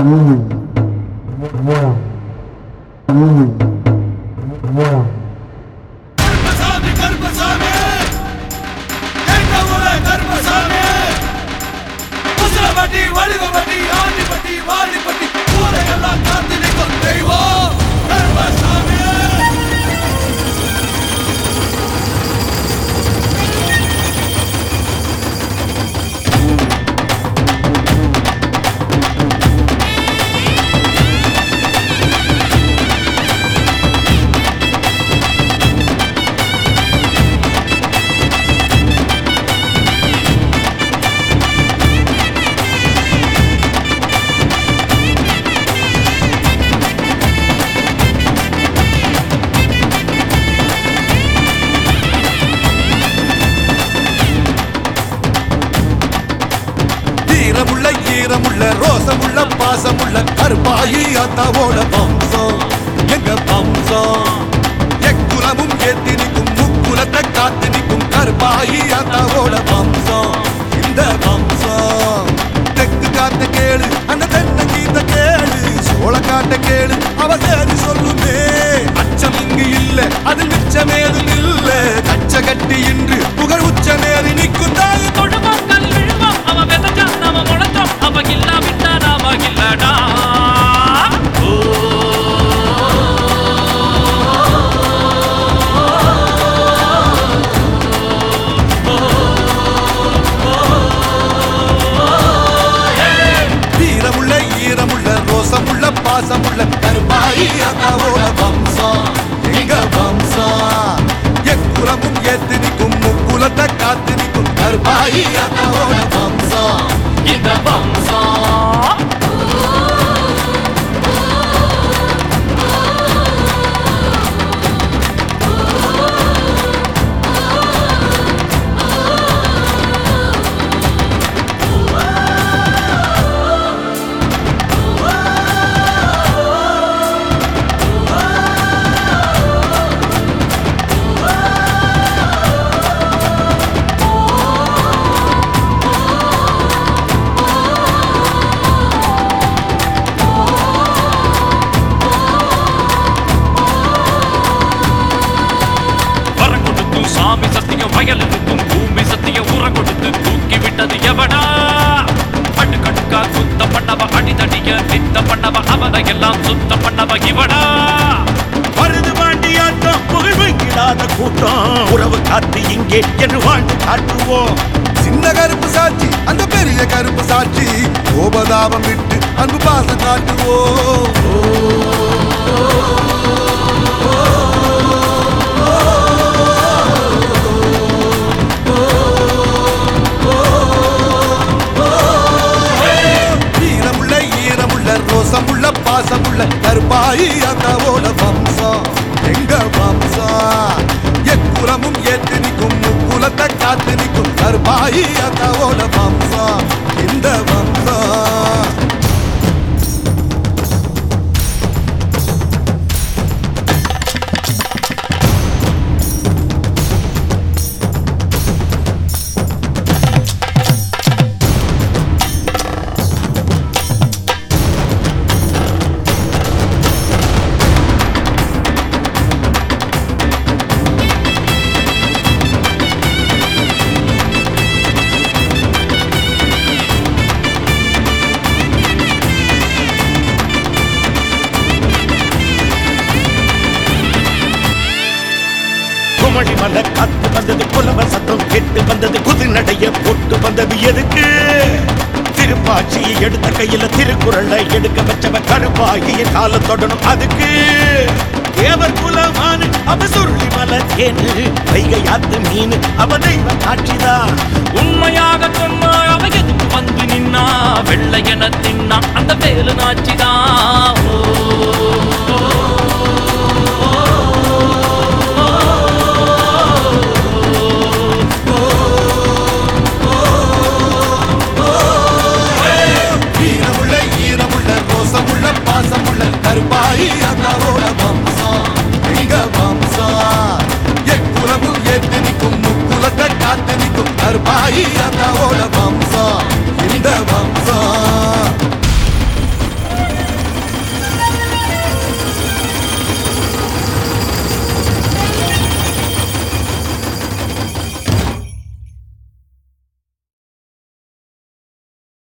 கருப்பசாமி கருப்பசாமி எங்க ஊர கருப்பசாமி முசலப்பட்டி வடிவப்பட்டி ஆண்டிப்பட்டி வாடிப்பட்டி ஊரையெல்லாம் காத்து நிற்கும் தெய்வம் கருப்பசாமி வீரமுள்ள ஈரமுள்ள ரோசமுள்ள பாசமுள்ள கருப்பாயி அத்தாவோட வம்சம் எங்க வம்சம் எக்குலமும் ஏத்தி நிற்கும் முக்குலத்தை காத்து நிற்கும் கருப்பாயி அத்தாவோட வம்சம் இந்த வம்சம் தெற்கு காத்த கேளு அந்த தென்ன கீத்த கேளு சோழ காட்ட கேளு அவ சேதி சொல்லுமே அச்சம் இங்கு இல்ல அதில் மிச்சமேதும் இல்ல கச்ச கட்டி இன்று புகழ் உச்சமேறி நிற்கும் தாய் தொழுவான் கல் விழுவான் அவன் விதைச்சான் நாம முளைச்சோம் அவ இல்லாவிட்டா நாம இல்லடா வீரமுள்ள ஈரமுள்ள ரோசமுள்ள பாசமுள்ள கருப்பாயி அண்ணாவோட வம்சம் எங்க வம்சம் எக்குலமும் ஏத்து நிற்கும் முக்குலத்தை காத்து நிற்கும் கருப்பாயி அண்ணாவோட வம்சம் இந்த வம்சம் வரம் கொடுத்து சாமி சத்தியம் வயல் இருக்கும் பூமி சத்தியம் உரம் கொடுத்து தூக்கி விட்டது எவனா அடுக்கடுக்கா சுத்த பண்ணவ அடிதடிய நித்த பண்ணவ அவனை எல்லாம் சுத்த பண்ணவ இவனா வருது வாண்டியாட்டம் புகழ் வைக்கிடாத கூட்டம் உறவு காத்து இங்கே என்று வாழ்ந்து காட்டுவோம் சின்ன கருப்பு சாட்சி அந்த பெரிய கருப்பு சாட்சி கோபதாபம் விட்டு அன்பு பாசம் காட்டுவோம் வீரமுள்ள ஈரமுள்ள ரோசமுள்ள பாசமுள்ள கருப்பாயி அண்ணாவோட வம்சம் எங்க வம்சம் எக்குலமும் ஏத்து நிற்கும் முக்குலத்தை காத்து நிற்கும் கருப்பாயி அண்ணாவோட வம்சம் இந்த வம்சம் குமழி மலை காத்து வந்தது புலவ சத்தம் கெட்டு வந்தது குது நடைய போட்டு வந்தது எதுக்கு திருப்பாட்சியை எடுத்த கையில திருக்குறளை எடுக்க வச்சவ கருப்பாகிய கால தொடணும் அதுக்கு தேவர் குலமான அவ சுருளி மலை தேனு வைகை ஆத்து மீன் அவ தெய்வ காட்சிதான் உண்மையாக சொன்னா அவ எதுக்கு வந்து நின்னா வெள்ளையன தின்னா அந்த வேலு நாச்சிதான்